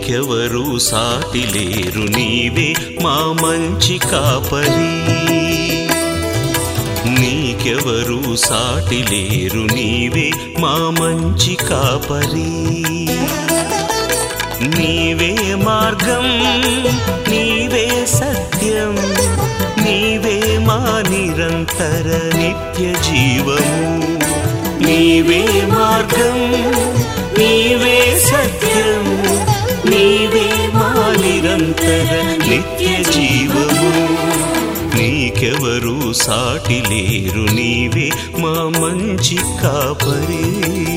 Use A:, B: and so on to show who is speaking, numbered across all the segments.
A: నీకెవరు సాటి లేరు నీవే మా మంచి కాపరి నీకెవరు సాటి లేరు నీవే మా మంచి కాపరి నీవే మార్గం నీవే సత్యం నీవే మా నిరంతర నిత్య జీవము నీవే మార్గం నీవే సత్యం నీవే మా నిరంతర నిత్య జీవము నీకెవరు సాటి లేరు నీవే మా మంచి కాపరి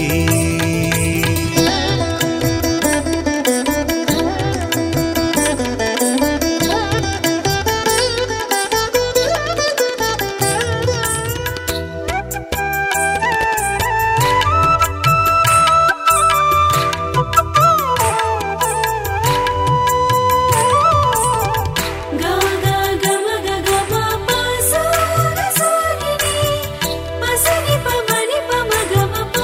B: గా గా గమ గ గమ ప సా గ సా ని ని ప స ని ప మ ని ప మ గ మ ప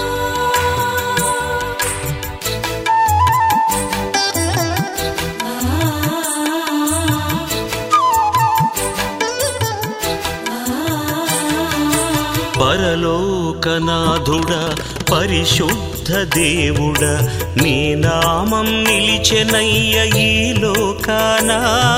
A: పరలోకనాథుడ పరిశుద్ధ దేవుడ నీ నామం నిలిచెనయ్య ఈ లోకానా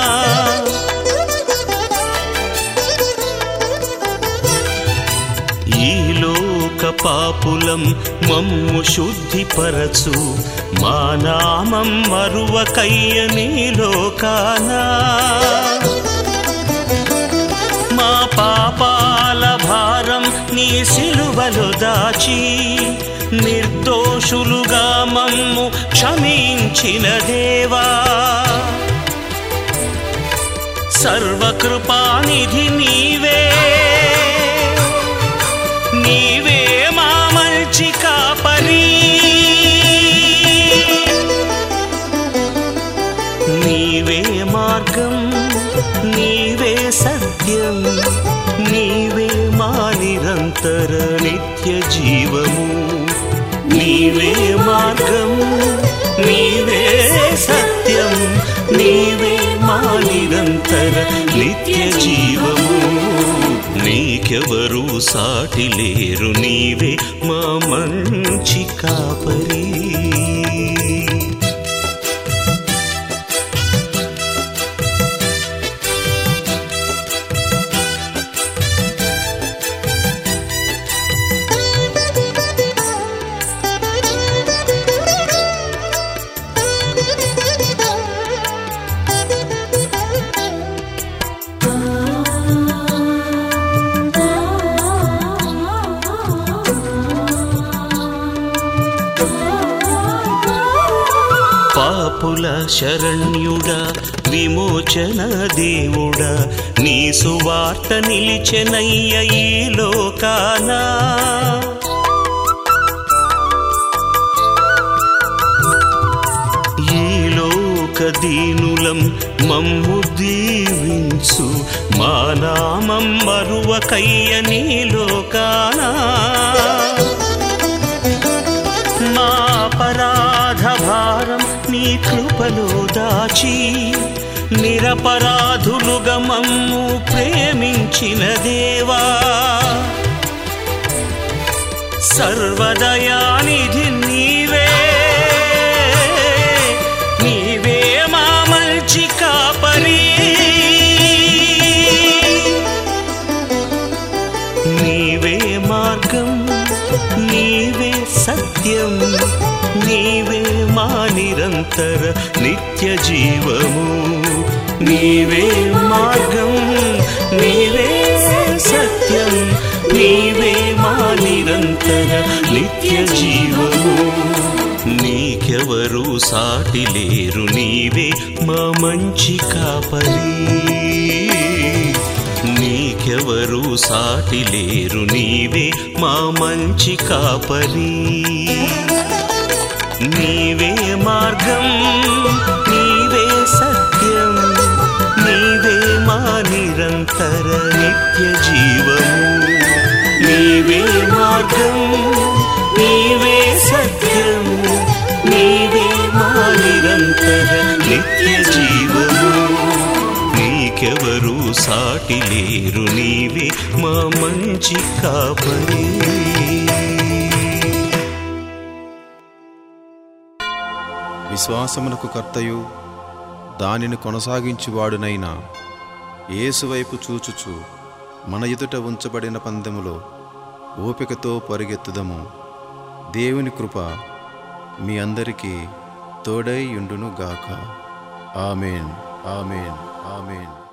A: ఈ లోక పాపులం మమ్ము శుద్ధిపరచు మా నామం మరువకయ్య నీ లోకానా మా పాపాల భారం నీ సిలువలో దాచి నిర్దోషులుగా మమ్ము క్షమించిన దేవా సర్వకృపానిధి నీవే నీవే మా మంచి కాపరి నీవే మార్గం నీవే సత్యం నీవే మా నిరంతర నిత్య జీవము నీవే మార్గం నీవే సత్యం నీవే మా నిరంతర నిత్య జీవము నీకెవరు సాటి లేరు నీవే మా మంచి కాపరి పాపుల శరణ్యుడా విమోచన దేవుడా నీ సువార్త నిలిచెనయ్య ఈ లోకానా ఈ లోక దీనులం మమ్ము దీవించు మా నామం మరువకయ్య నీ లోకానా మా అపరాధ భారం నీ కృపలో దాచి నిరపరాధులుగా మమ్ము ప్రేమించిన దేవా సర్వదయానిధి నీవే నీవే మా మంచి కాపరి నీవే మార్గం నీవే సత్యం నీవే మా నిరంతర నిత్య జీవము నీవే మార్గం నీవే సత్యం నీవే మా నిరంతర నిత్య జీవము నీకెవరు సాటి లేరు నీవే మా మంచి కాపరి నీకెవరు సాటి లేరు నీవే మా మంచి కాపరి నీవే మార్గం నీవే సత్యం నీవే మా నిరంతర నిత్య జీవము నీవే మార్గం నీవే సత్యం నీవే మా నిరంతర నీకెవరు సాటి లేరు నీవే మా మంచి కాపరి
C: విశ్వాసమునకు కర్తయు దానిని కొనసాగించువాడునైనా యేసువైపు చూచుచు మన ఎదుట ఉంచబడిన పందెములో ఓపికతో పరిగెత్తుదము దేవుని కృప మీ అందరికీ తోడై ఉండును గాక ఆమెన్ ఆమెన్ ఆమెన్